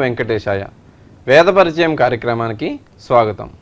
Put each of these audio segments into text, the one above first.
వెంకటేశాయ వేద పరిచయం కార్యక్రమానికి స్వాగతం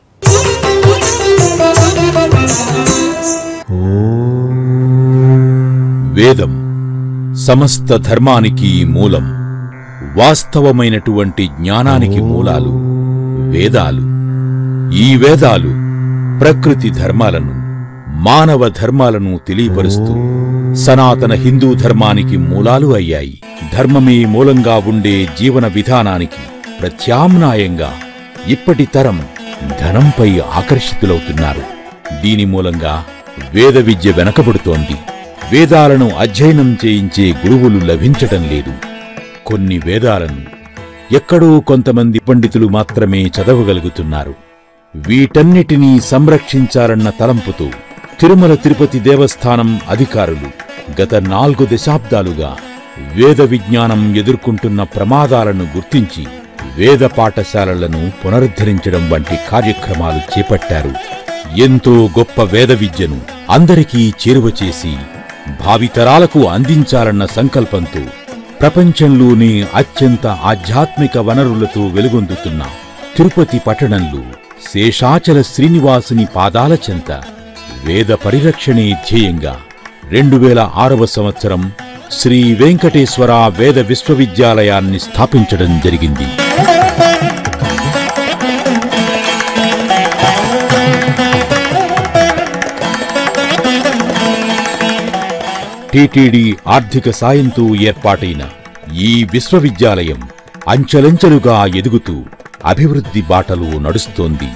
వేదం సమస్త ధర్మానికి మూలం వాస్తవమైనటువంటి జ్ఞానానికి మూలాలు వేదాలు ఈ వేదాలు ప్రకృతి ధర్మాలను మానవ ధర్మాలను తెలియపరుస్తూ సనాతన హిందూ ధర్మానికి మూలాలు అయ్యాయి ధర్మమే మూలంగా ఉండే జీవన విధానానికి ప్రత్యామ్నాయంగా ఇప్పటి తరం ధనంపై ఆకర్షితులవుతున్నారు దీని మూలంగా వేద విద్య వెనకబడుతోంది వేదాలను అధ్యయనం చేయించే గురువులు లభించటం లేదు కొన్ని వేదాలను ఎక్కడో కొంతమంది పండితులు మాత్రమే చదవగలుగుతున్నారు వీటన్నిటినీ సంరక్షించాలన్న తలంపుతో తిరుమల తిరుపతి దేవస్థానం అధికారులు గత నాలుగు దశాబ్దాలుగా వేద విజ్ఞానం ఎదుర్కొంటున్న ప్రమాదాలను గుర్తించి వేద పాఠశాలలను పునరుద్ధరించడం వంటి కార్యక్రమాలు చేపట్టారు ఎంతో గొప్ప వేద విద్యను అందరికీ చేరువ చేసి భావితరాలకు అందించాలన్న సంకల్పంతో ప్రపంచంలోనే అత్యంత ఆధ్యాత్మిక వనరులతో వెలుగొందుతున్న తిరుపతి పట్టణంలో శేషాచల శ్రీనివాసుని పాదాల చెంత వేద పరిరక్షణే ధ్యేయంగా రెండు వేల ఆరవ సంవత్సరం శ్రీ వెంకటేశ్వర వేద విశ్వవిద్యాలయాన్ని స్థాపించడం జరిగింది టిటిడి ఆర్థిక సాయంతో ఏర్పాటైన ఈ విశ్వవిద్యాలయం అంచెలంచెలుగా ఎదుగుతూ అభివృద్ధి బాటలో నడుస్తోంది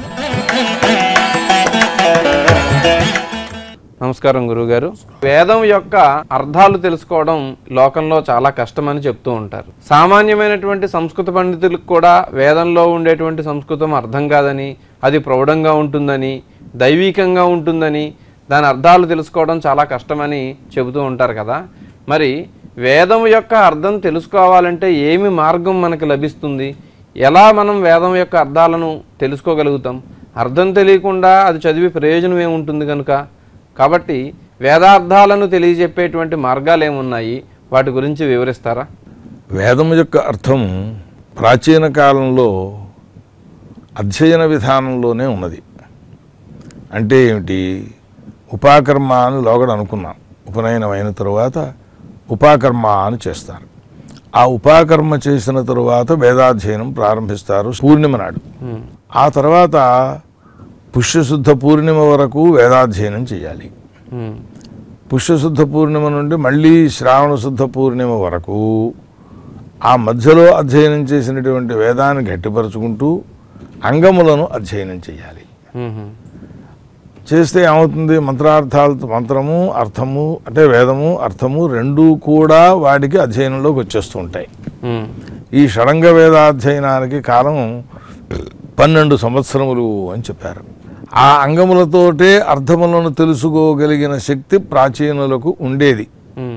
నమస్కారం గురుగారు వేదం యొక్క అర్థాలు తెలుసుకోవడం లోకంలో చాలా కష్టమని చెప్తూ ఉంటారు సామాన్యమైనటువంటి సంస్కృత పండితులకు కూడా వేదంలో ఉండేటువంటి సంస్కృతం అర్థం కాదని అది ప్రౌఢంగా ఉంటుందని దైవీకంగా ఉంటుందని దాని అర్థాలు తెలుసుకోవడం చాలా కష్టమని చెబుతూ ఉంటారు కదా మరి వేదం యొక్క అర్థం తెలుసుకోవాలంటే ఏమి మార్గం మనకు లభిస్తుంది ఎలా మనం వేదం యొక్క అర్థాలను తెలుసుకోగలుగుతాం అర్థం తెలియకుండా అది చదివి ప్రయోజనం ఏముంటుంది కనుక కాబట్టి వేదార్థాలను తెలియజెప్పేటువంటి మార్గాలు ఏమున్నాయి వాటి గురించి వివరిస్తారా వేదం యొక్క అర్థం ప్రాచీన కాలంలో అధ్యయన విధానంలోనే ఉన్నది అంటే ఏమిటి ఉపాకర్మ అని లోగడ అనుకున్నాం ఉపనయనం అయిన తరువాత ఉపాకర్మ అని చేస్తారు ఆ ఉపాకర్మ చేసిన తరువాత వేదాధ్యయనం ప్రారంభిస్తారు పూర్ణిమ నాడు ఆ తర్వాత పుష్యశుద్ధ పూర్ణిమ వరకు వేదాధ్యయనం చేయాలి ఉమ్, పుష్యశుద్ధ పూర్ణిమ నుండి మళ్ళీ శ్రావణ శుద్ధ పూర్ణిమ వరకు ఆ మధ్యలో అధ్యయనం చేసినటువంటి వేదాన్ని గట్టిపరుచుకుంటూ అంగములను అధ్యయనం చేయాలి ఉమ్, చేస్తే ఏమవుతుంది మంత్రార్థాలతో మంత్రము అర్థము అంటే వేదము అర్థము రెండూ కూడా వాడికి అధ్యయనంలోకి వచ్చేస్తూ ఉంటాయి ఉమ్, ఈ షడంగ వేదాధ్యయనానికి కాలం పన్నెండు సంవత్సరములు అని చెప్పారు ఆ అంగములతోటే అర్థములను తెలుసుకోగలిగిన శక్తి ప్రాచీనులకు ఉండేది ఉమ్,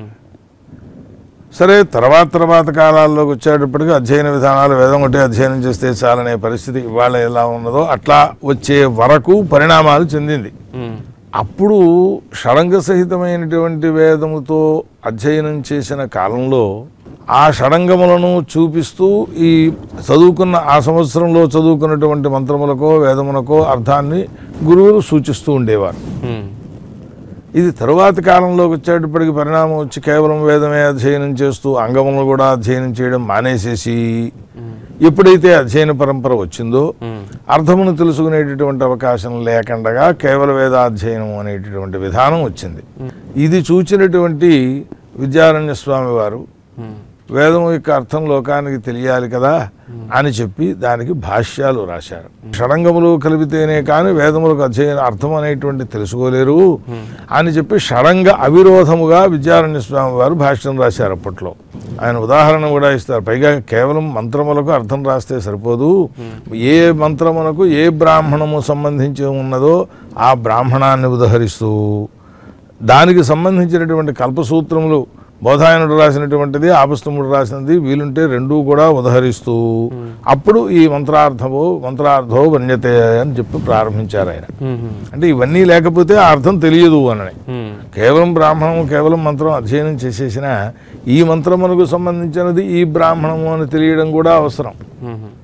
సరే తర్వాత తర్వాత కాలాల్లోకి వచ్చేటప్పటికి అధ్యయన విధానాలు వేదం ఒకటే అధ్యయనం చేస్తే చాలనే పరిస్థితి ఇవాళ ఎలా ఉన్నదో అట్లా వచ్చే వరకు పరిణామాలు చెందింది ఉమ్, అప్పుడు షడంగ సహితమైనటువంటి వేదముతో అధ్యయనం చేసిన కాలంలో ఆ షడంగములను చూపిస్తూ ఈ చదువుకున్న ఆ సంవత్సరంలో చదువుకున్నటువంటి మంత్రములకో వేదములకో అర్థాన్ని గురువులు సూచిస్తూ ఉండేవారు ఉమ్, ఇది తరువాతి కాలంలోకి వచ్చేటప్పటికి పరిణామం వచ్చి కేవలం వేదమే అధ్యయనం చేస్తూ అంగములను కూడా అధ్యయనం చేయడం మానేసేసి ఎప్పుడైతే అధ్యయన పరంపర వచ్చిందో ఉమ్, అర్థమును తెలుసుకునేటటువంటి అవకాశం లేకుండా కేవల వేదాధ్యయనం అనేటటువంటి విధానం వచ్చింది ఇది చూచినటువంటి విద్యారణ్య స్వామి వారు ఉమ్, వేదం యొక్క అర్థం లోకానికి తెలియాలి కదా అని చెప్పి దానికి భాష్యాలు రాశారు షడంగములు కలిపితేనే కానీ వేదములకు అధ్యయన అర్థం అనేటువంటి తెలుసుకోలేరు అని చెప్పి షడంగ అవిరోధముగా విద్యారణ్య స్వామి వారు భాష్యం రాశారు అప్పట్లో ఆయన ఉదాహరణ కూడా ఇస్తారు పైగా కేవలం మంత్రములకు అర్థం రాస్తే సరిపోదు ఏ మంత్రమునకు ఏ బ్రాహ్మణము సంబంధించి ఉన్నదో ఆ బ్రాహ్మణాన్ని ఉదహరిస్తూ దానికి సంబంధించినటువంటి కల్పసూత్రములు బోధాయనుడు రాసినటువంటిది ఆపస్తముడు రాసినది వీలుంటే రెండూ కూడా ఉదహరిస్తూ అప్పుడు ఈ మంత్రార్థమో మంత్రార్థో వన్యతే అని చెప్పి ప్రారంభించారు ఆయన ఉమ్, అంటే ఇవన్నీ లేకపోతే ఆ అర్థం తెలియదు అని ఉమ్, కేవలం బ్రాహ్మణము కేవలం మంత్రం అధ్యయనం చేసేసిన ఈ మంత్రమునకు సంబంధించినది ఈ బ్రాహ్మణము అని తెలియడం కూడా అవసరం ఉమ్,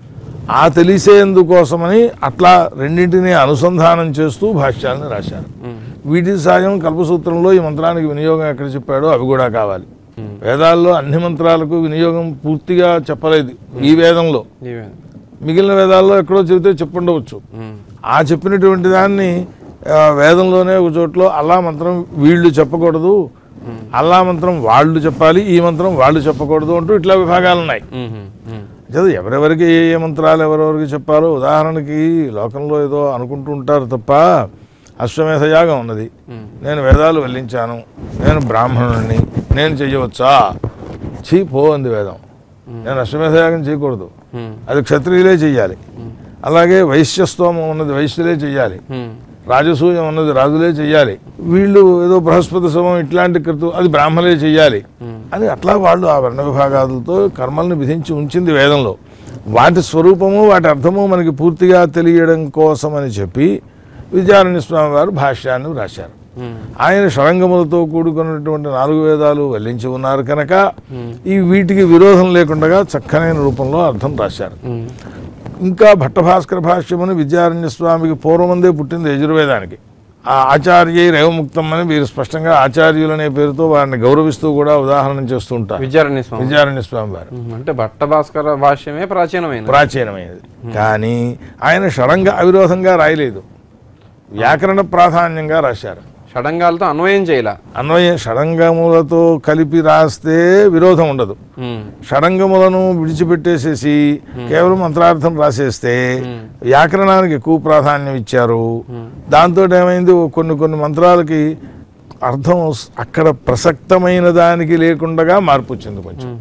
ఆ తెలిసేందుకోసమని అట్లా రెండింటినీ అనుసంధానం చేస్తూ భాష్యాలను రాశారు వీటి సాయం కల్పసూత్రంలో ఈ మంత్రానికి వినియోగం ఎక్కడ చెప్పాడో అవి కూడా కావాలి వేదాల్లో అన్ని మంత్రాలకు వినియోగం పూర్తిగా చెప్పలేదు ఈ వేదంలో ఇవే. మిగిలిన వేదాల్లో ఎక్కడో చెబితే చెప్పుండవచ్చు ఉమ్. ఆ చెప్పినటువంటి దాన్ని ఆ, వేదంలోనే ఒక చోట్ల అల్లా మంత్రం వీళ్ళు చెప్పకూడదు అల్లా మంత్రం వాళ్ళు చెప్పాలి ఈ మంత్రం వాళ్ళు చెప్పకూడదు అంటూ ఇట్లా విభాగాలు ఉన్నాయి ఉమ్. ఉమ్. చదువు ఎవరెవరికి ఏ ఏ మంత్రాలు ఎవరెవరికి చెప్పాలో ఉదాహరణకి లోకంలో ఏదో అనుకుంటూ ఉంటారు తప్ప అశ్వమేధ యాగం ఉన్నది నేను వేదాలు వెల్లించాను నేను బ్రాహ్మణుడిని నేను చెయ్యవచ్చా చీ పో అంది వేదం నేను అశ్వమేధ యాగం చేయకూడదు ఉమ్. అది క్షత్రియులే చెయ్యాలి అలాగే వైశ్యస్తోమం ఉన్నది వైశ్యులే చెయ్యాలి ఉమ్. రాజసూయం ఉన్నది రాజులే చెయ్యాలి వీళ్ళు ఏదో బృహస్పతి శవం ఇట్లాంటి కృతు అది బ్రాహ్మలే చెయ్యాలి అని అట్లా వాళ్ళు ఆ వర్ణ విభాగాలతో కర్మల్ని విధించి ఉంచింది వేదంలో వాటి స్వరూపము వాటి అర్థము మనకి పూర్తిగా తెలియడం కోసం అని చెప్పి విద్యారణ్య స్వామి వారు భాష్యాన్ని రాశారు ఉమ్. ఆయన షడంగములతో కూడుకున్నటువంటి నాలుగు వేదాలు వెల్లించి ఉన్నారు కనుక ఈ వీటికి విరోధం లేకుండా చక్కనైన రూపంలో అర్థం రాశారు ఉమ్. ఇంకా భట్టభాస్కర భాష్యమని విద్యారణ్య స్వామికి పూర్వమందే పుట్టింది యజుర్వేదానికి ఆ ఆచార్య రేవముక్తం అని వీరు స్పష్టంగా ఆచార్యులనే పేరుతో వారిని గౌరవిస్తూ కూడా ఉదాహరణ చేస్తూ ఉంటారు విద్యారణ్య స్వామి విద్యారణ్య స్వామి వారు ఉమ్. అంటే భట్ట భాస్కర భాష్యమే ప్రాచీనమైనది ప్రాచీనమైనది కానీ ఆయన షడంగ అవిరోధంగా రాయలేదు వ్యాకరణ ప్రాధాన్యంగా రాశారు షడంగాలతో అన్వయం చేయాల అన్వయ షడంగములతో కలిపి రాస్తే విరోధం ఉండదు ఉమ్. షడంగములను విడిచిపెట్టేసేసి కేవలం మంత్రార్థం రాసేస్తే వ్యాకరణానికి ఎక్కువ ప్రాధాన్యం ఇచ్చారు దాంతో ఏమైంది ఓ కొన్ని కొన్ని మంత్రాలకి అర్థం స్- అక్కడ ప్రసక్తమైన దానికి లేకుండా మార్పు వచ్చింది కొంచెం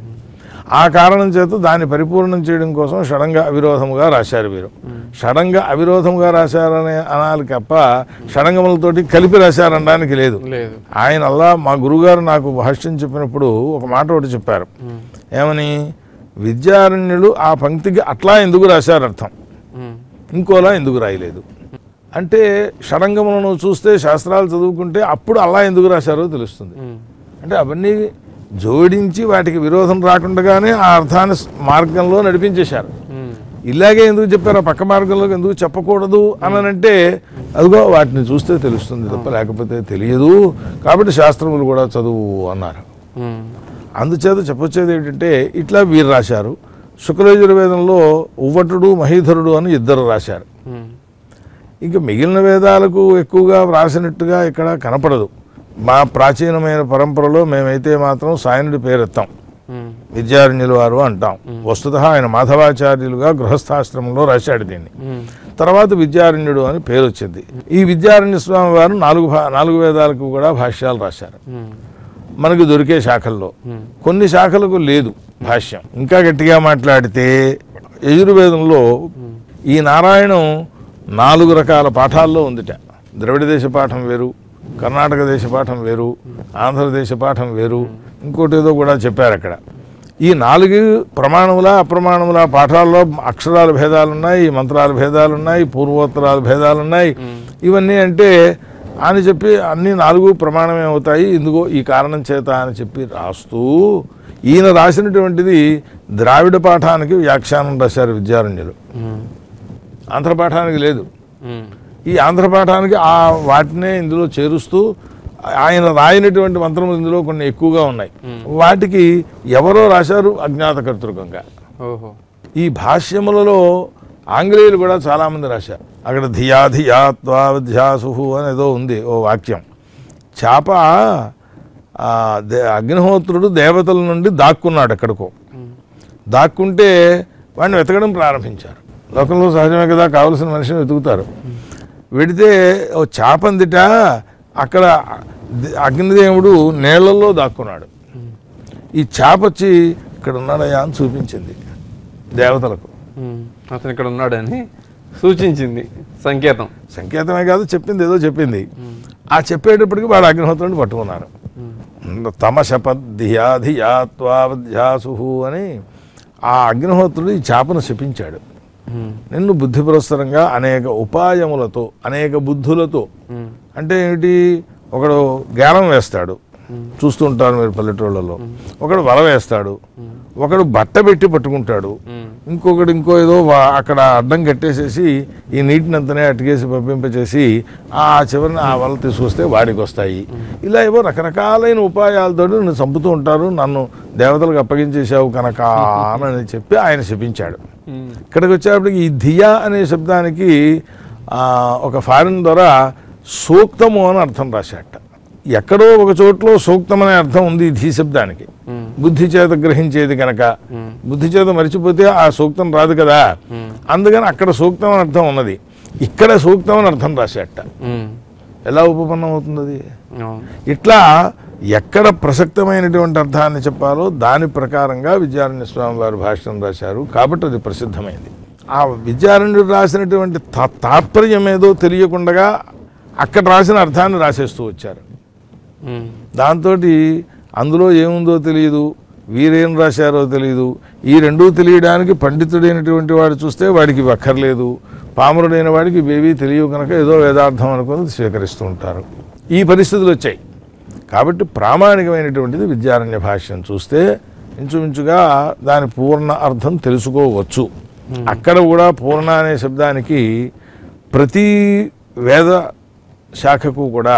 ఆ కారణం చేత దాన్ని పరిపూర్ణం చేయడం కోసం షడంగ అవిరోధముగా రాశారు వీరు షడంగ అవిరోధముగా రాశారనే అనాలి తప్ప షడంగములతోటి కలిపి రాశారనడానికి లేదు లేదు ఆయన అల్లా మా గురుగారు నాకు భాష్యం చెప్పినప్పుడు ఒక మాట ఒకటి చెప్పారు ఏమని విద్యారణ్యులు ఆ పంక్తికి అట్లా ఎందుకు రాశారు అర్థం ఉమ్. ఇంకోలా ఎందుకు రాయలేదు అంటే షడంగములను చూస్తే శాస్త్రాలు చదువుకుంటే అప్పుడు అల్లా ఎందుకు రాశారో తెలుస్తుంది ఉమ్. అంటే అవన్నీ జోడించి వాటికి విరోధం రాకుండానే ఆ అర్థాన్ని స్- మార్గంలో నడిపించేశారు ఉమ్. ఇలాగే ఎందుకు చెప్పారు ఆ పక్క మార్గంలోకి ఎందుకు చెప్పకూడదు అని అంటే అదిగో వాటిని చూస్తే తెలుస్తుంది తప్ప లేకపోతే తెలియదు కాబట్టి శాస్త్రములు కూడా చదువు అన్నారు ఉమ్. అందుచేత చెప్పొచ్చేది ఏంటంటే ఇట్లా వీరు రాశారు శుక్లయజుర్వేదంలో ఉవ్వటుడు మహీధరుడు అని ఇద్దరు రాశారు ఉమ్. ఇంకా మిగిలిన వేదాలకు ఎక్కువగా వ్రాసినట్టుగా ఇక్కడ కనపడదు మా ప్రాచీనమైన పరంపరలో మేమైతే మాత్రం సాయనుడి పేరెత్తాం ఉమ్. విద్యారణ్యుల వారు అంటాం వస్తుత ఆయన మాధవాచార్యులుగా గృహస్థాశ్రమంలో రాశాడు దీన్ని ఉమ్. తర్వాత విద్యారణ్యుడు అని పేరు వచ్చింది ఈ విద్యారణ్య స్వామి వారు నాలుగు భా నాలుగు వేదాలకు కూడా భాష్యాలు రాశారు ఉమ్. మనకు దొరికే శాఖల్లో కొన్ని శాఖలకు లేదు భాష్యం ఇంకా గట్టిగా మాట్లాడితే యజుర్వేదంలో ఈ నారాయణం నాలుగు రకాల పాఠాల్లో ఉందిట ద్రవిడ దేశ పాఠం వేరు కర్ణాటక దేశ పాఠం వేరు ఆంధ్రదేశ పాఠం వేరు ఇంకోటి ఏదో కూడా చెప్పారు అక్కడ ఈ నాలుగు ప్రమాణముల అప్రమాణముల పాఠాల్లో అక్షరాల భేదాలు ఉన్నాయి మంత్రాల భేదాలు ఉన్నాయి పూర్వోత్తరాల భేదాలు ఉన్నాయి ఇవన్నీ అంటే అని చెప్పి అన్ని నాలుగు ప్రమాణమే అవుతాయి ఇందుకో ఈ కారణం చేత అని చెప్పి రాస్తూ ఈయన రాసినటువంటిది ద్రావిడ పాఠానికి వ్యాఖ్యానం రాశారు విద్యారణ్యులు ఉమ్. ఆంధ్ర పాఠానికి లేదు ఉమ్. ఈ ఆంధ్ర పాఠానికి ఆ వాటినే ఇందులో చేరుస్తూ ఆయన రాయనటువంటి మంత్రములు ఇందులో కొన్ని ఎక్కువగా ఉన్నాయి వాటికి ఎవరో రాశారు అజ్ఞాతకర్తృకంగా ఓహో ఈ భాష్యములలో ఆంగ్లేయులు కూడా చాలామంది రాశారు అక్కడ ధియా ధియా త్వాధ్యాసు అని ఏదో ఉంది ఓ వాక్యం చేప ఆ, దే- అగ్నిహోత్రుడు దేవతల నుండి దాక్కున్నాడు ఎక్కడికో దాక్కుంటే వాడిని వెతకడం ప్రారంభించారు లోకంలో సహజమే కదా కావలసిన మనిషిని వెతుకుతారు వెడితే ఓ చేప అందిట అక్కడ ది- అగ్నిదేవుడు నీళ్లలో దాక్కున్నాడు ఈ చేప వచ్చి ఇక్కడ ఉన్నాడయ్యా అని చూపించింది దేవతలకు ఉమ్. అతను ఇక్కడ ఉన్నాడని సూచించింది సంకేతం సంకేతమే కాదు చెప్పింది ఏదో చెప్పింది ఆ చెప్పేటప్పటికి వాడు అగ్నిహోత్రుడిని పట్టుకున్నారు తమ శపధియా ధియా త్వాధ్యాసు అని ఆ అగ్నిహోత్రుడు ఈ చేపను శపించాడు ఉమ్. నిన్ను బుద్ధిపురస్సరంగా అనేక ఉపాయములతో అనేక బుద్ధులతో ఉమ్. అంటే ఏమిటి ఒకడు గేలం వేస్తాడు చూస్తూ ఉంటారు మీరు పల్లెటూళ్ళలో ఒకడు వల వేస్తాడు ఒకడు బట్ట పెట్టి పట్టుకుంటాడు ఇంకొకడు ఇంకో ఏదో వా- అక్కడ అడ్డం కట్టేసేసి ఈ నీటిని అంతనే అటుకేసి పంపింపచేసి ఆ చివరిని ఆ వల తీసుకొస్తే వాడికి వస్తాయి ఇలా ఏవో రకరకాలైన ఉపాయాలతో నన్ను చంపుతూ ఉంటారు నన్ను దేవతలకు అప్పగించేశావు కనుక అని చెప్పి ఆయన శపించాడు ఇక్కడికి వచ్చేటప్పటికి ఈ ధియా అనే శబ్దానికి ఆ, ఒక ఫారిన్ ద్వారా సూక్తము అని అర్థం రాశాట ఎక్కడో ఒక చోట్లో సూక్తం అనే అర్థం ఉంది ఈ ధీ శబ్దానికి బుద్ధి చేత గ్రహించేది కనుక బుద్ధి చేత మరిచిపోతే ఆ సూక్తం రాదు కదా అందుకని అక్కడ సూక్తం అని అర్థం ఉన్నది ఇక్కడ సూక్తం అని అర్థం రాశాట ఉమ్. ఎలా ఉపపన్నం అవుతుంది అది అవును. ఇట్లా ఎక్కడ ప్రసక్తమైనటువంటి అర్థాన్ని చెప్పాలో దాని ప్రకారంగా విద్యారణ్య స్వామి వారు భాష్యం రాశారు కాబట్టి అది ప్రసిద్ధమైంది ఆ విద్యారణ్యుడు రాసినటువంటి తా- తాత్పర్యం ఏదో తెలియకుండా అక్కడ రాసిన అర్థాన్ని రాసేస్తూ వచ్చారు ఉమ్. దాంతో అందులో ఏముందో తెలియదు వీరేం రాశారో తెలియదు ఈ రెండూ తెలియడానికి పండితుడైనటువంటి వాడు చూస్తే వాడికి ఇవి అక్కర్లేదు పామరుడైన వాడికి ఇవేవీ తెలియవు కనుక ఏదో వేదార్థం అనుకుని స్వీకరిస్తూ ఉంటారు ఈ పరిస్థితులు వచ్చాయి కాబట్టి ప్రామాణికమైనటువంటిది విద్యారణ్య భాష్యం చూస్తే ఇంచుమించుగా దాని పూర్ణ అర్థం తెలుసుకోవచ్చు అక్కడ కూడా పూర్ణ అనే శబ్దానికి ప్రతి వేద శాఖకు కూడా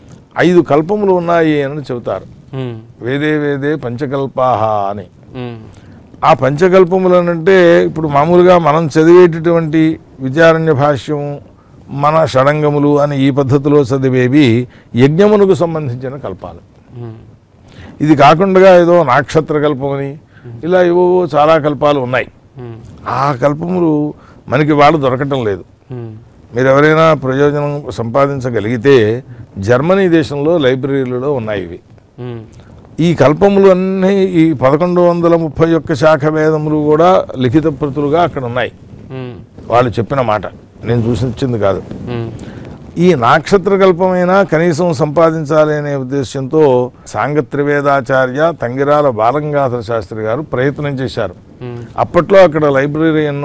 ఐదు కల్పములు ఉన్నాయి అని చెబుతారు ఉమ్. వేదే వేదే పంచకల్పాహ అని ఉమ్. ఆ పంచకల్పములనంటే ఇప్పుడు మామూలుగా మనం చదివేటటువంటి విద్యారణ్య భాష్యం మన షడంగములు అని ఈ పద్ధతిలో చదివేవి యజ్ఞమునకు సంబంధించిన కల్పాలు ఉమ్. ఇది కాకుండా ఏదో నాక్షత్ర కల్పమని ఇలా ఏవో చాలా కల్పాలు ఉన్నాయి ఉమ్. ఆ కల్పములు మనకి వాళ్ళు దొరకటం లేదు ఉమ్. మీరు ఎవరైనా ప్రయోజనం సంపాదించగలిగితే జర్మనీ దేశంలో లైబ్రరీలలో ఉన్నాయి ఇవి ఉమ్. ఈ కల్పములు అన్నీ ఈ పదకొండు వందల ముప్పై ఒక్క శాఖ వేదములు కూడా లిఖిత ప్రతులుగా అక్కడ ఉన్నాయి ఉమ్. వాళ్ళు చెప్పిన మాట నేను చూసించింది కాదు ఉమ్. ఈ నాక్షత్ర కల్పమైనా కనీసం సంపాదించాలి అనే ఉద్దేశంతో సాంగత్రివేదాచార్య తంగిరాల బాలంగాధర శాస్త్రి గారు ప్రయత్నం చేశారు ఉమ్. అప్పట్లో అక్కడ లైబ్రరీయన్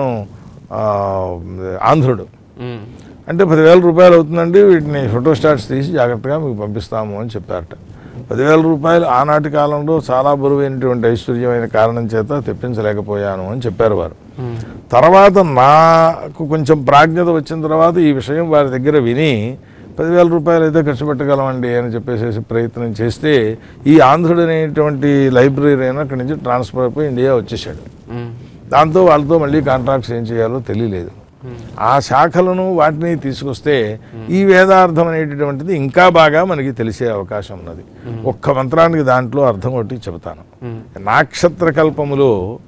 ఆంధ్రుడు ఉమ్. అంటే పదివేల రూపాయలు అవుతుందండి వీటిని ఫోటోస్టాట్స్ తీసి జాగ్రత్తగా మీకు పంపిస్తాము అని చెప్పారట పదివేల రూపాయలు ఆనాటి కాలంలో చాలా బరువైనటువంటి ఐశ్వర్యమైన కారణం చేత తెప్పించలేకపోయాను అని చెప్పారు వారు ఉమ్. తర్వాత నాకు కొంచెం ప్రాజ్ఞత వచ్చిన తర్వాత ఈ విషయం వారి దగ్గర విని పదివేల రూపాయలు అయితే ఖర్చు పెట్టగలమండి అని చెప్పేసి ప్రయత్నం చేస్తే ఈ ఆంధ్రుడు అనేటువంటి లైబ్రరీ అయినా అక్కడి నుంచి ట్రాన్స్ఫర్ అయిపోయి ఇండియా వచ్చేసాడు ఉమ్. దాంతో వాళ్ళతో మళ్ళీ కాంట్రాక్ట్స్ ఏం చేయాలో తెలియలేదు ఆ శాఖలను వాటిని తీసుకొస్తే ఈ వేదార్థం అనేటటువంటిది ఇంకా బాగా మనకి తెలిసే అవకాశం ఉన్నది ఒక్క మంత్రానికి దాంట్లో అర్థం ఒకటి చెబుతాను ఉమ్. నాక్షత్ర కల్పములో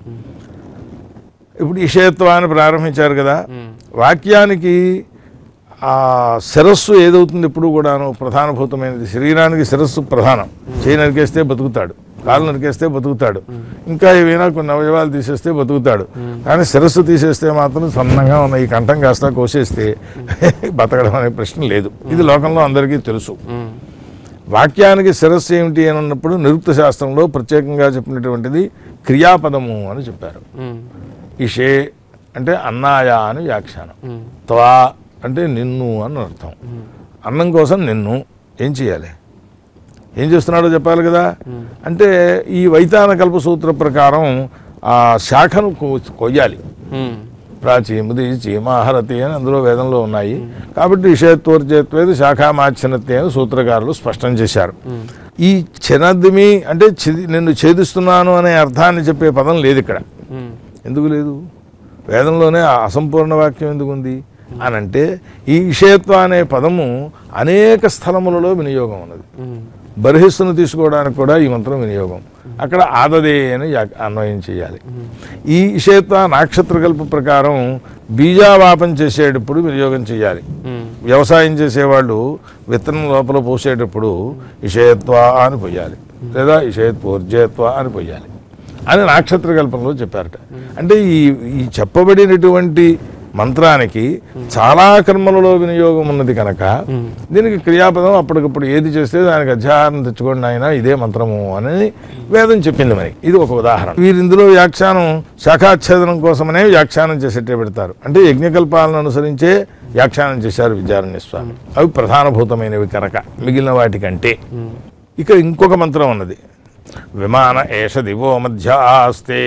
ఇప్పుడు ఇషయత్వాన్ని ప్రారంభించారు కదా ఉమ్. వాక్యానికి ఆ శిరస్సు ఏదవుతుంది ఇప్పుడు కూడాను ప్రధానభూతమైనది శరీరానికి శిరస్సు ప్రధానం చేయి నరికేస్తే బతుకుతాడు కాలు నరికేస్తే బతుకుతాడు ఇంకా ఏవైనా కొన్ని అవయవాలు తీసేస్తే బతుకుతాడు కానీ శిరస్సు తీసేస్తే మాత్రం సన్నంగా ఉన్న ఈ కంఠం కాస్త కోసేస్తే బతకడం అనే ప్రశ్న లేదు ఇది లోకంలో అందరికీ తెలుసు ఉమ్. వాక్యానికి శిరస్సు ఏమిటి అని అన్నప్పుడు నిరుక్త శాస్త్రంలో ప్రత్యేకంగా చెప్పినటువంటిది క్రియాపదము అని చెప్పారు ఉమ్. ఇషే అంటే అన్నాయ అని వ్యాఖ్యానం ఉమ్. త్వా అంటే నిన్ను అని అర్థం అన్నం కోసం నిన్ను ఏం చేయాలి ఏం చేస్తున్నాడో చెప్పాలి కదా అంటే ఈ వైతాన కల్ప సూత్ర ప్రకారం ఆ శాఖను కో- కొయ్యాలి ఉమ్. ప్రాచీముది చీమాహరతి అని అందులో వేదంలో ఉన్నాయి కాబట్టి విషయత్వర్జత్వేది శాఖామాచ్ఛనత్తి అని సూత్రకారులు స్పష్టం చేశారు ఈ చెనద్దిమి అంటే ఛేది- నిన్ను ఛేదిస్తున్నాను అనే అర్థాన్ని చెప్పే పదం లేదు ఇక్కడ ఉమ్. ఎందుకు లేదు వేదంలోనే ఆ అసంపూర్ణ వాక్యం ఎందుకు ఉంది అని అంటే ఈ విషయత్వ అనే పదము అనేక స్థలములలో వినియోగం ఉన్నది ఉమ్. బర్హిస్సును తీసుకోవడానికి కూడా ఈ మంత్రం వినియోగం అక్కడ ఆదదే అని యా- అన్వయం చేయాలి ఈ విషయత్వ నాక్షత్రకల్ప ప్రకారం బీజావాపం చేసేటప్పుడు వినియోగం చేయాలి ఉమ్. వ్యవసాయం చేసేవాళ్ళు విత్తనం లోపల పోసేటప్పుడు ఇషయత్వ అని పొయ్యాలి లేదా ఇషయత్వోర్జయత్వ అని పొయ్యాలి అని నాక్షత్ర కల్పనలో చెప్పారట అంటే ఈ ఈ చెప్పబడినటువంటి మంత్రానికి చాలా కర్మలలో వినియోగం ఉన్నది కనుక దీనికి క్రియాపదం అప్పటికప్పుడు ఏది చేస్తే దానికి అధ్యాహారం తెచ్చుకోండి ఆయన ఇదే మంత్రము అని వేదం చెప్పింది మరి ఇది ఒక ఉదాహరణ వీరు ఇందులో వ్యాఖ్యానం శాఖాచ్ఛేదనం కోసమనే వ్యాఖ్యానం చేసేట్టే పెడతారు అంటే యజ్ఞకల్పాలను అనుసరించే వ్యాఖ్యానం చేశారు విద్యారణ్య స్వామి అవి ప్రధానభూతమైనవి కనుక మిగిలిన వాటికంటే ఇక ఇంకొక మంత్రం ఉన్నది విమాన ఏష దివో మధ్య ఆస్తే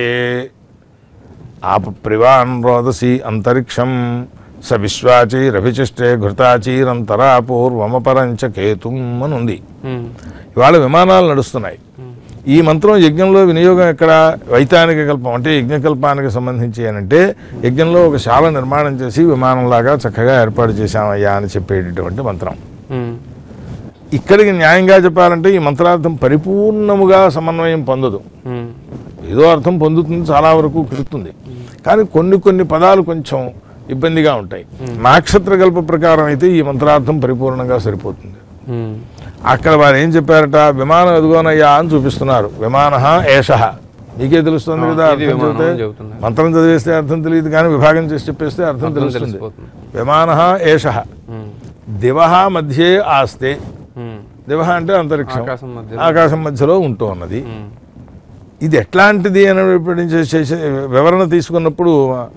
ఆప ప్రివాన్ రోదసి అంతరిక్షం స విశ్వాచీరభిచిష్టే ఘృతాచీరంతరా పూర్వమపరంచ కేతుం అని ఉంది ఉమ్, ఇవాళ విమానాలు నడుస్తున్నాయి ఈ మంత్రం యజ్ఞంలో వినియోగం ఎక్కడ వైతానిక కల్పం అంటే యజ్ఞకల్పానికి సంబంధించి అని అంటే యజ్ఞంలో ఒక శాల నిర్మాణం చేసి విమానంలాగా చక్కగా ఏర్పాటు చేశామయ్యా అని చెప్పేటటువంటి మంత్రం ఉమ్, ఇక్కడికి న్యాయంగా చెప్పాలంటే ఈ మంత్రార్థం పరిపూర్ణముగా సమన్వయం పొందదు ఉమ్, ఏదో అర్థం పొందుతుంది చాలా వరకు కుదురుతుంది కానీ కొన్ని కొన్ని పదాలు కొంచెం ఇబ్బందిగా ఉంటాయి నాక్షత్ర కల్ప ప్రకారం అయితే ఈ మంత్రార్థం పరిపూర్ణంగా సరిపోతుంది ఉమ్, అక్కడ వారు ఏం చెప్పారట విమానం ఎదుగోనయ్యా అని చూపిస్తున్నారు విమాన ఏష మీకే తెలుస్తుంది కదా ఇది అర్థం విమానం చెబితే అని చెబుతున్నారు. మంత్రం చదివేస్తే అర్థం తెలియదు కానీ విభాగం చేసి చెప్పేస్తే అర్థం అర్థం తెలుస్తుంది తెలిసిపోతుంది. విమాన ఏష ఉమ్, దివ మధ్యే ఆస్తే ఉమ్, దివ అంటే అంతరిక్షం ఆకాశం మధ్య ఆకాశం మధ్యలో ఉంటూ ఉన్నది ఉమ్, ఇది ఎట్లాంటిది అని చేసే వివరణ తీసుకున్నప్పుడు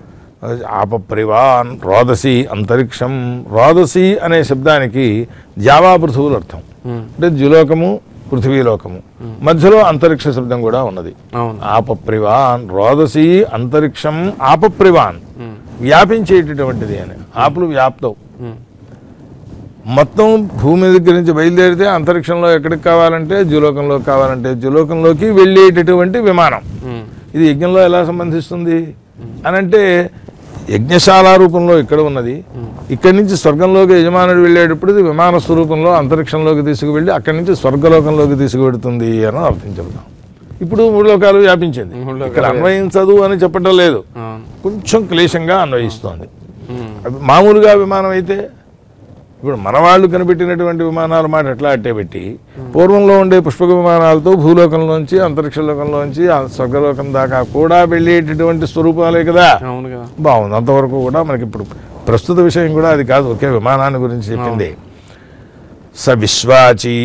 ఆపప్రివాన్ రోదసి అంతరిక్షం రోదసి అనే శబ్దానికి జావా పృథువులు అర్థం ఉమ్, అంటే ద్యులోకము పృథ్వీలోకము మధ్యలో అంతరిక్ష శబ్దం కూడా ఉన్నది అవును ఆపప్రివాన్ రోదసి అంతరిక్షం ఆపప్రివాన్ ఉమ్, వ్యాపించేటటువంటిది అని ఆపులు వ్యాప్తం ఉమ్, మొత్తం భూమి దగ్గర నుంచి బయలుదేరితే అంతరిక్షంలో ఎక్కడికి కావాలంటే ద్యులోకంలోకి కావాలంటే ద్యులోకంలోకి వెళ్ళేటటువంటి విమానం ఉమ్, ఇది యజ్ఞంలో ఎలా సంబంధిస్తుంది అని అంటే యజ్ఞశాల రూపంలో ఇక్కడ ఉన్నది ఇక్కడి నుంచి స్వర్గంలోకి యజమానుడు వెళ్ళేటప్పుడు ఇది విమాన స్వరూపంలో అంతరిక్షంలోకి తీసుకువెళ్ళి అక్కడి నుంచి స్వర్గలోకంలోకి తీసుకువెడుతుంది అని అర్థం చెబుతాం ఇప్పుడు మూడు లోకాలు వ్యాపించింది మూడు లోకాలు ఇక్కడ అన్వయించదు అని చెప్పటం లేదు అవును కొంచెం క్లేశంగా అన్వయిస్తోంది ఉమ్, అవి మామూలుగా విమానం అయితే ఇప్పుడు మనవాళ్ళు కనిపెట్టినటువంటి విమానాల మాట ఎట్లా అట్టే పెట్టి పూర్వంలో ఉండే పుష్పక విమానాలతో భూలోకంలోంచి అంతరిక్షలోకంలోంచి ఆ స్వర్గలోకం దాకా కూడా వెళ్ళేటటువంటి స్వరూపాలే కదా అవును కదా బాగుంది అంతవరకు కూడా మనకి ఇప్పుడు ప్రస్తుత విషయం కూడా అది కాదు ఒకే విమానాన్ని గురించి చెప్పింది స విశ్వాచి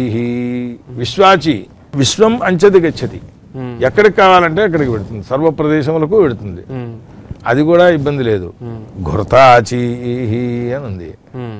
విశ్వాచి విశ్వం అంచది గచ్చతి ఉమ్, ఎక్కడికి కావాలంటే అక్కడికి పెడుతుంది సర్వ ప్రదేశములకు పెడుతుంది ఉమ్, అది కూడా ఇబ్బంది లేదు ఉమ్, ఘృతాచి అని ఉంది ఉమ్,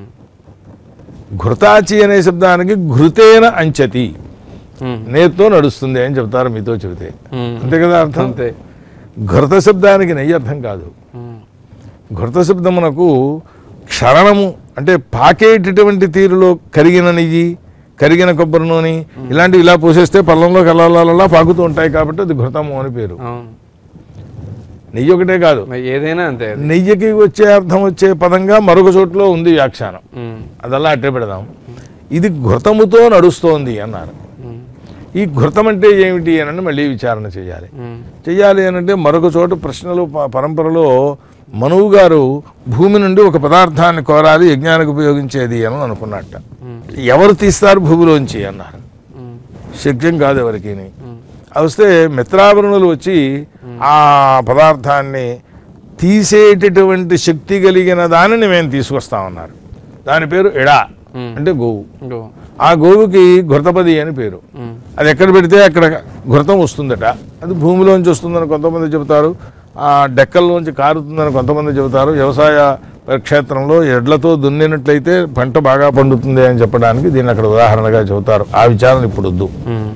ఘృతాచి అనే శబ్దానికి ఘృతేన అంచతి ఉమ్, నేతితో నడుస్తుంది అని చెప్తారు మీతో చెబితే ఉమ్, అంతే కదా అర్థం అంతే ఘృత శబ్దానికి నెయ్యి అర్థం కాదు ఉమ్, ఘృత శబ్దమునకు క్షరణము అంటే పాకేటటువంటి తీరులో కరిగిన నెయ్యి కరిగిన కొబ్బరి నూనె ఇలాంటివి ఇలా పోసేస్తే పళ్ళంలో కలలా పాకుతూ ఉంటాయి కాబట్టి అది ఘృతము అని పేరు అవును నెయ్యి ఒకటే కాదు మరి ఏదైనా అంతే అది నెయ్యికి వచ్చే అర్థం వచ్చే పదంగా మరొక చోట్లో ఉంది వ్యాఖ్యానం ఉమ్, అదల్లా అట్టే పెడదాం ఇది ఘృతముతో నడుస్తోంది అన్నారు ఉమ్, ఈ ఘృతం అంటే ఏమిటి అని మళ్ళీ విచారణ చేయాలి ఉమ్, చెయ్యాలి అని అంటే మరొక చోట ప్రశ్నలు ప- పరంపరలో మనువు గారు భూమి నుండి ఒక పదార్థాన్ని కోరాలి యజ్ఞానికి ఉపయోగించేది అని అనుకున్నట్ట ఉమ్, ఎవరు తీస్తారు భూమిలోంచి అన్నారు ఉమ్, శక్యం కాదు ఎవరికి ఉమ్, వస్తే మిత్రావరుణులు వచ్చి ఆ పదార్థాన్ని తీసేటటువంటి శక్తి కలిగిన దానిని మేము తీసుకొస్తామన్నారు దాని పేరు ఎడా ఉమ్. అంటే గోవు ఇంకో ఆ గోవుకి ఘృతపది అని పేరు ఉమ్, అది ఎక్కడ పెడితే అక్కడ ఘృతం వస్తుందట అది భూమిలోంచి వస్తుందని కొంతమంది చెబుతారు ఆ డెక్కల్లోంచి కారుతుందని కొంతమంది చెబుతారు వ్యవసాయ క్షేత్రంలో ఎడ్లతో దున్నినట్లయితే పంట బాగా పండుతుంది అని చెప్పడానికి దీన్ని అక్కడ ఉదాహరణగా చెబుతారు ఆ విచారణ ఇప్పుడు వద్దు ఉమ్,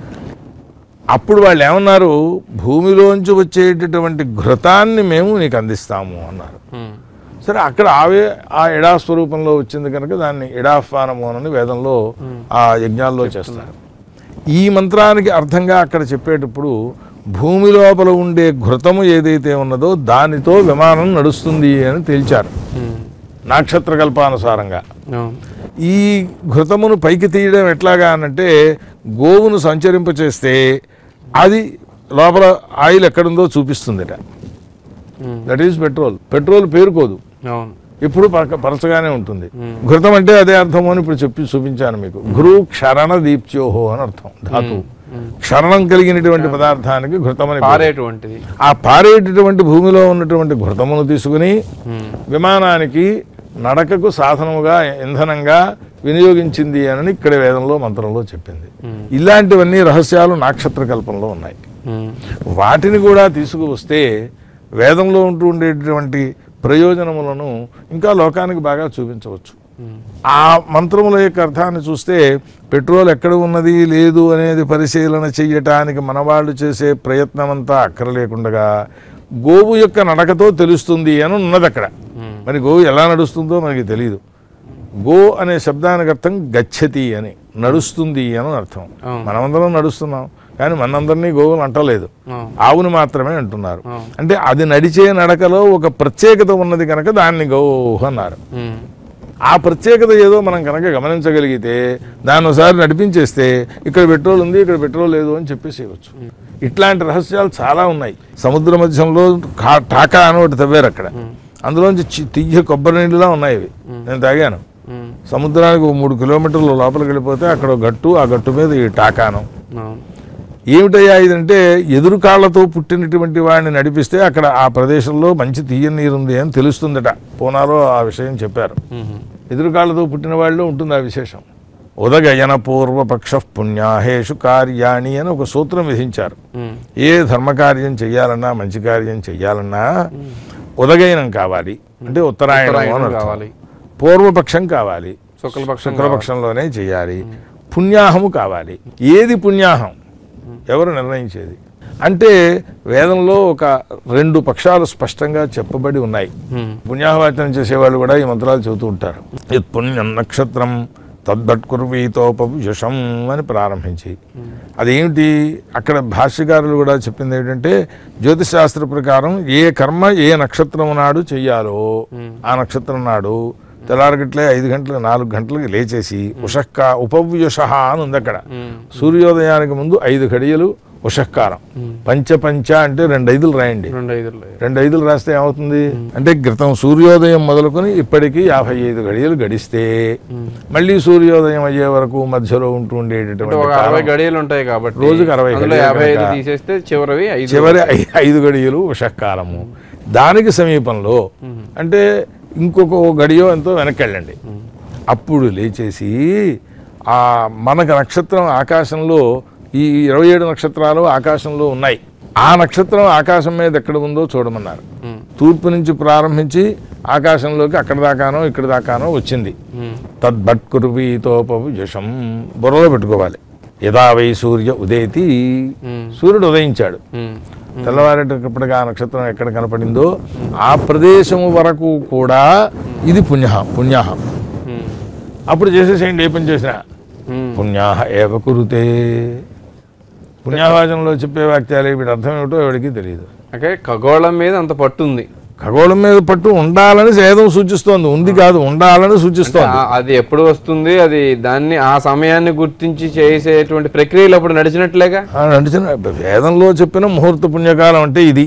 అప్పుడు వాళ్ళు ఏమన్నారు భూమిలోంచి వచ్చేటటువంటి ఘృతాన్ని మేము నీకు అందిస్తాము అన్నారు ఉమ్, సరే అక్కడ ఆవే ఆ ఎడా స్వరూపంలో వచ్చింది కనుక దాన్ని ఎడాఫానము అని వేదంలో ఆ యజ్ఞాల్లో చేస్తారు ఈ మంత్రానికి అర్థంగా అక్కడ చెప్పేటప్పుడు భూమి లోపల ఉండే ఘృతము ఏదైతే ఉన్నదో దానితో విమానం నడుస్తుంది అని తేల్చారు ఉమ్, నక్షత్ర కల్పానుసారంగా అవును ఈ ఘృతమును పైకి తీయడం ఎట్లాగా అనంటే గోవును సంచరింపచేస్తే అది లోపల ఆయిల్ ఎక్కడుందో చూపిస్తుందిట um, that is petrol petrol పేరుకోదు అవును ఎప్పుడు పరక పరచగానే ఉంటుంది ఘృతం అంటే అదే అర్థం అని ఇప్పుడు చెప్పి చూపించాను మీకు గురు క్షరణ దీప్త్యోహో అని అర్థం ధాతు క్షరణం కలిగినటువంటి పదార్థానికి ఘృతమని పేరు. పారేటువంటిది ఆ పారేటటువంటి భూమిలో ఉన్నటువంటి ఘృతమును తీసుకుని ఉమ్, విమానానికి నడకకు సాధనముగా ఇంధనంగా వినియోగించింది అని ఇక్కడ వేదంలో మంత్రంలో చెప్పింది ఉమ్, ఇలాంటివన్నీ రహస్యాలు నాక్షత్ర కల్పంలో ఉన్నాయి ఉమ్, వాటిని కూడా తీసుకువస్తే వేదంలో ఉంటూ ఉండేటటువంటి ప్రయోజనములను ఇంకా లోకానికి బాగా చూపించవచ్చు ఆ మంత్రముల యొక్క అర్థాన్ని చూస్తే పెట్రోల్ ఎక్కడ ఉన్నది లేదు అనేది పరిశీలన చెయ్యటానికి మనవాళ్ళు చేసే ప్రయత్నం అంతా అక్కరలేకుండగా గోవు యొక్క నడకతో తెలుస్తుంది అని ఉన్నది అక్కడ మరి గోవు ఎలా నడుస్తుందో మనకి తెలియదు గో అనే శబ్దానికి అర్థం గచ్చతి అని నడుస్తుంది అని అర్థం అవును. మనమందరం నడుస్తున్నాం కానీ మనందరినీ గోవులు అంటలేదు అవును. ఆవును మాత్రమే అంటున్నారు అవును. అంటే అది నడిచే నడకలో ఒక ప్రత్యేకత ఉన్నది కనుక దాన్ని గోవు అన్నారు ఉమ్. ఆ ప్రత్యేకత ఏదో మనం కనుక గమనించగలిగితే దాన్ని ఒకసారి నడిపించేస్తే ఇక్కడ పెట్రోల్ ఉంది ఇక్కడ పెట్రోల్ లేదు అని చెప్పేసేయవచ్చు ఇట్లాంటి రహస్యాలు చాలా ఉన్నాయి సముద్ర మధ్యంలో కా- టాకా అని ఒకటి తవ్వారు అక్కడ అందులోంచి చి- తియ్య కొబ్బరి నీళ్ళలా ఉన్నాయి ఇవి నేను తాగాను ఉమ్. సముద్రానికి ఒక మూడు కిలోమీటర్లు లోపలికి వెళ్ళిపోతే అక్కడ ఒక గట్టు ఆ గట్టు మీద ఈ టాకాను అవును. ఏమిటయ్యా ఇదంటే ఎదురు కాళ్ళతో పుట్టినటువంటి వాడిని నడిపిస్తే అక్కడ ఆ ప్రదేశంలో మంచి తీయని నీరు ఉంది అని తెలుస్తుందట పూనాలో ఆ విషయం చెప్పారు ఉమ్. ఎదురు కాళ్ళతో పుట్టిన వాళ్ళు ఉంటుంది ఆ విశేషం ఉదగయన పూర్వపక్ష పుణ్యాహేషు కార్యాణి అని ఒక సూత్రం విధించారు ఉమ్. ఏ ధర్మకార్యం చెయ్యాలన్నా మంచి కార్యం చెయ్యాలన్నా ఉదగయనం కావాలి అంటే ఉత్తరాయణం అని ఉత్తరాయణం అర్థం. కావాలి. పూర్వపక్షం కావాలి శుక్లపక్షం శుక్లపక్షంలోనే చేయాలి పుణ్యాహము కావాలి ఏది పుణ్యాహం ఎవరు నిర్ణయించేది అంటే వేదంలో ఒక రెండు పక్షాలు స్పష్టంగా చెప్పబడి ఉన్నాయి ఉమ్. పుణ్యాహవాచనం చేసేవాళ్ళు కూడా ఈ మంత్రాలు చెబుతూ ఉంటారు యత్ పుణ్యం నక్షత్రం తద్భట్కుర్వీతోపయుషం అని ప్రారంభించి అదేమిటి అక్కడ భాష్యకారులు కూడా చెప్పింది ఏంటంటే జ్యోతిష్ శాస్త్ర ప్రకారం ఏ కర్మ ఏ నక్షత్రం నాడు చెయ్యాలో ఆ నక్షత్రం నాడు తెల్లారగట్లే ఐదు గంటలకు నాలుగు గంటలకు లేచేసి ఉషక్క ఉపవ్యుష అని ఉంది అక్కడ ఉమ్. సూర్యోదయానికి ముందు ఐదు గడియలు ఉషక్కారం పంచ పంచ అంటే రెండు ఐదులు రాయండి రెండు ఐదులు రెండు ఐదులు రాస్తే ఏమవుతుంది అంటే క్రితం సూర్యోదయం మొదలుకొని ఇప్పటికి యాభై ఐదు గడియలు గడిస్తే మళ్ళీ సూర్యోదయం అయ్యే వరకు మధ్యలో ఉంటూ అంటే ఉండేటటువంటి ఒక కాలం. అరవై గడియలు ఉంటాయి కాబట్టి రోజుకి అరవై అందులో గడియలు యాభై ఐదు కనుక తీసేస్తే చివరివి ఐదు చివరి ఐ- ఐదు గడియలు ఉషక్కాలము దానికి సమీపంలో అంటే ఇంకొక ఓ గడియో ఎంతో వెనక్కి వెళ్ళండి అప్పుడు లేచేసి ఆ మనకు నక్షత్రం ఆకాశంలో ఈ ఇరవై ఏడు నక్షత్రాలు ఆకాశంలో ఉన్నాయి ఆ నక్షత్రం ఆకాశం మీద ఎక్కడ ఉందో చూడమన్నారు ఉమ్. తూర్పు నుంచి ప్రారంభించి ఆకాశంలోకి అక్కడ దాకానో ఇక్కడ దాకానో వచ్చింది ఉమ్. తద్భట్కుర్వీతోపవు జషం బుర్రలో పెట్టుకోవాలి యదా వై సూర్య ఉదేతి ఉమ్. సూర్యుడు ఉదయించాడు ఉమ్. తెల్లవారేటప్పటికి ఆ నక్షత్రం ఎక్కడ కనపడిందో ఆ ప్రదేశము వరకు కూడా ఇది పుణ్య పుణ్యాహం ఉమ్. అప్పుడు చేసేసేయండి ఏ పని చేసినా ఉమ్. పుణ్యాహ ఏవ కురుతే పుణ్యావాచనంలో చెప్పే వాక్యాలు వీటి అర్థం ఏమిటో ఎవరికి తెలియదు అంటే ఖగోళం మీద అంత పట్టు ఉంది ఖగోళం మీద పట్టు ఉండాలని వేదం సూచిస్తోంది ఉంది కాదు ఉండాలని సూచిస్తోంది ఆ- అది ఎప్పుడు వస్తుంది అది దాన్ని ఆ సమయాన్ని గుర్తించి చేసేటువంటి ప్రక్రియలు అప్పుడు నడిచినట్లేగా ఆ నడిచిన వేదంలో చెప్పిన ముహూర్త పుణ్యకాలం అంటే ఇది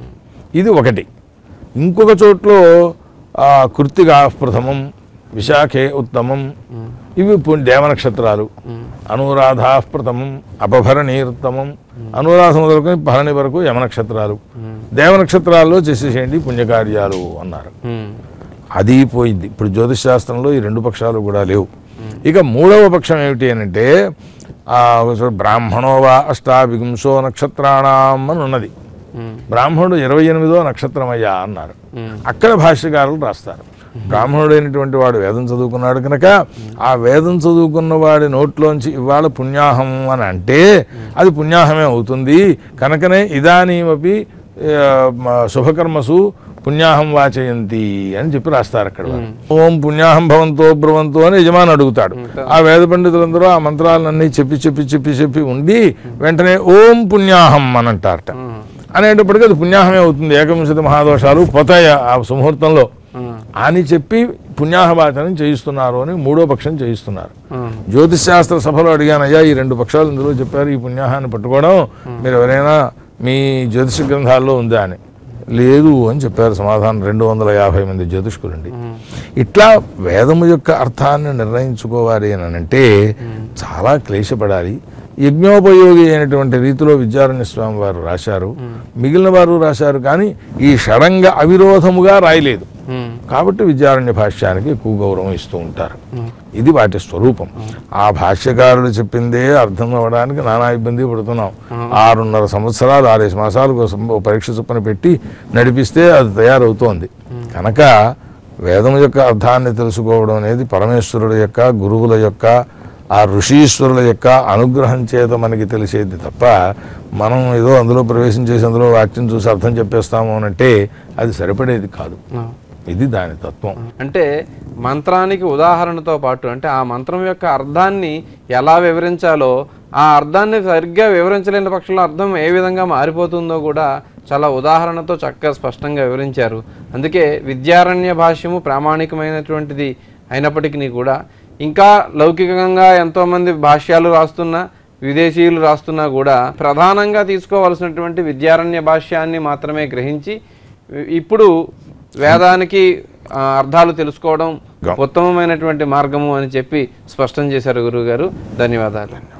ఇది ఒకటి ఇంకొక చోట్లో ఆ, కృత్తిగా ప్రథమం విశాఖే ఉత్తమం ఇవి పు- దేవ నక్షత్రాలు అనురాధా ప్రథమం అపభరణీరుత్తమం అనురాధ మొదలుకొని భరణి వరకు యమ నక్షత్రాలు దేవ నక్షత్రాల్లో చేసేసేయండి పుణ్యకార్యాలు అన్నారు ఉమ్. అది పోయింది ఇప్పుడు జ్యోతిష్ శాస్త్రంలో ఈ రెండు పక్షాలు కూడా లేవు ఇక మూడవ పక్షం ఏమిటి అని అంటే ఆ, బ్రాహ్మణో వా అష్టావిగుంసో నక్షత్రాణం అని ఉన్నది ఉమ్. బ్రాహ్మణుడు ఇరవై ఎనిమిదో నక్షత్రమయ్యా అన్నారు ఉమ్. అక్కడ భాష్యకారులు రాస్తారు బ్రాహ్మణుడైనటువంటి వాడు వేదం చదువుకున్నాడు కనుక ఆ వేదం చదువుకున్న వాడి నోట్లోంచి ఇవాళ పుణ్యాహం అని అంటే అది పుణ్యాహమే అవుతుంది కనుకనే ఇదానీమపి ఆ, మ- శుభకర్మసు పుణ్యాహం వాచయంతి అని చెప్పి రాస్తారు అక్కడ వాళ్ళు. ఓం పుణ్యాహం భవంతో బ్రవంతో అని యజమాని అడుగుతాడు ఆ వేద పండితులందరూ ఆ మంత్రాలన్నీ చెప్పి చెప్పి చెప్పి చెప్పి ఉండి వెంటనే ఓం పుణ్యాహం అని అంటారట ఉమ్. అనేటప్పటికీ అది పుణ్యాహమే అవుతుంది ఏకవింశతి మహాదోషాలు పోతాయి ఆ సుముహూర్తంలో ఉమ్. అని చెప్పి పుణ్యాహవాచనం చేయిస్తున్నారు అని మూడో పక్షం చేయిస్తున్నారు ఉమ్. జ్యోతిష్ శాస్త్ర సభలో అడిగాను అయ్యా ఈ రెండు పక్షాలు ఇందులో చెప్పారు ఈ పుణ్యాహాన్ని పట్టుకోవడం మీరు ఎవరైనా మీ జ్యోతిష గ్రంథాల్లో ఉందా అని లేదు అని చెప్పారు సమాధానం రెండు వందల యాభై మంది జ్యోతిష్కులండి ఇట్లా వేదము యొక్క అర్థాన్ని నిర్ణయించుకోవాలి అని అంటే చాలా క్లేశపడాలి యజ్ఞోపయోగి అయినటువంటి రీతిలో విద్యారణ్య స్వామి వారు రాశారు మిగిలిన వారు రాశారు కానీ ఈ షడంగ అవిరోధముగా రాయలేదు ఉమ్. కాబట్టి విద్యారణ్య భాష్యానికి ఎక్కువ గౌరవం ఇస్తూ ఉంటారు ఇది వాటి స్వరూపం ఆ భాష్యకారులు చెప్పిందే అర్థం అవ్వడానికి నానా ఇబ్బంది పడుతున్నాం ఆరున్నర సంవత్సరాలు ఆరేసి మాసాల కోసం ఓ పరీక్ష చొప్పున పెట్టి నడిపిస్తే అది తయారవుతోంది కనుక వేదం యొక్క అర్థాన్ని తెలుసుకోవడం అనేది పరమేశ్వరుడు యొక్క గురువుల యొక్క ఆ ఋషీశ్వరుల యొక్క అనుగ్రహం చేత మనకి తెలిసేది తప్ప మనం ఏదో అందులో ప్రవేశం చేసి అందులో వాక్యం చూసి అర్థం చెప్పేస్తాము అని అంటే అది సరిపడేది కాదు ఆ. ఇది దాని తత్వం అంటే మంత్రానికి ఉదాహరణతో పాటు అంటే ఆ మంత్రం యొక్క అర్థాన్ని ఎలా వివరించాలో ఆ అర్థాన్ని సరిగ్గా వివరించలేని పక్షంలో అర్థం ఏ విధంగా మారిపోతుందో కూడా చాలా ఉదాహరణతో చక్కగా స్పష్టంగా వివరించారు అందుకే విద్యారణ్య భాష్యము ప్రామాణికమైనటువంటిది అయినప్పటికీ కూడా ఇంకా లౌకికంగా ఎంతోమంది భాష్యాలు రాస్తున్నా విదేశీయులు రాస్తున్నా కూడా ప్రధానంగా తీసుకోవాల్సినటువంటి విద్యారణ్య భాష్యాన్ని మాత్రమే గ్రహించి ఇప్పుడు వేదానికి ఆ, అర్థాలు తెలుసుకోవడం ఉత్తమమైనటువంటి మార్గము అని చెప్పి స్పష్టం చేశారు గురువు గారు ధన్యవాదాలు